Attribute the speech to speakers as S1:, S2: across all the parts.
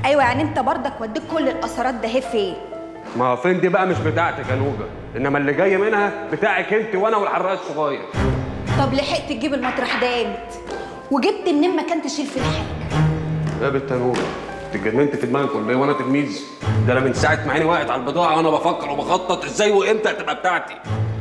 S1: ايوه يعني انت برضك وديك كل الاثارات ده هي فين
S2: ما هو فين دي بقى مش بتاعتك يا نوجه انما اللي جاي منها بتاعك انت وانا والحراق الصغير
S1: طب لحقت تجيب المطرح ده امتى وجبت منين مكان تشيل فيه الحاجه
S2: يا بنت يا نوجه انت اتجننت في دماغك ولا ايه وانا تلميذ ده انا من ساعه ما عيني وقعت على البضاعه وانا بفكر وبخطط ازاي وامتى هتبقى بتاعتي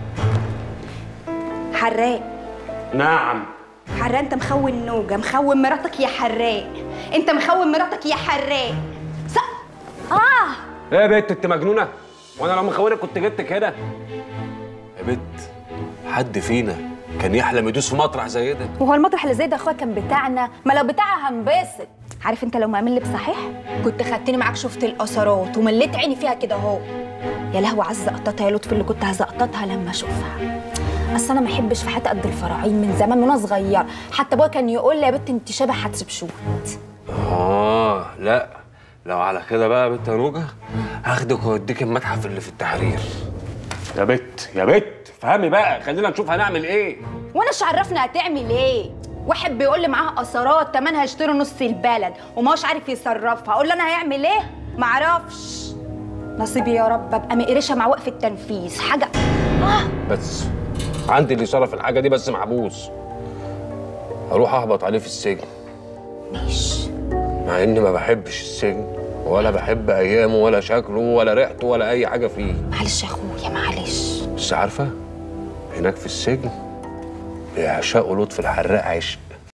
S1: حراق
S2: نعم
S1: حراق انت مخون نوجه مخون مراتك يا حراق انت مخون مراتك يا حراق ص... اه
S2: ايه يا بنت انت مجنونه وانا لو مخونك كنت جبت كده يا بنت حد فينا كان يحلم يدوس في مطرح زي ده
S1: وهو المطرح اللي زي ده اخويا كان بتاعنا ما لو بتاعها هنبسط عارف انت لو مأمن لي بصحيح كنت خدتني معاك شفت الاثارات ومليت عيني فيها كده اهو يا لهوي عز قطتها يا لطفي اللي كنت هزقطتها لما اشوفها اصل انا ما احبش في حياتي قد الفراعين من زمان وانا صغير حتى ابويا كان يقول لي يا بنت انت شبه حتشبشوت
S2: اه لا لو على كده بقى يا بنت يا نوجه هاخدك واوديك المتحف اللي في التحرير يا بت يا بت فهمي بقى خلينا نشوف هنعمل ايه
S1: وانا مش عرفنا هتعمل ايه واحد بيقول لي معاها اثارات تمنها يشتري نص البلد وما هوش عارف يصرفها اقول له انا هيعمل ايه معرفش نصيبي يا رب ابقى مقرشه مع وقف التنفيذ حاجه
S2: بس عندي اللي شرف الحاجه دي بس محبوس هروح اهبط عليه في السجن
S1: ماشي
S2: مع اني ما بحبش السجن ولا بحب ايامه ولا شكله ولا ريحته ولا اي حاجه فيه
S1: معلش يا اخويا معلش
S2: بس عارفه هناك في السجن بيعشقوا لطفي الحراق عشق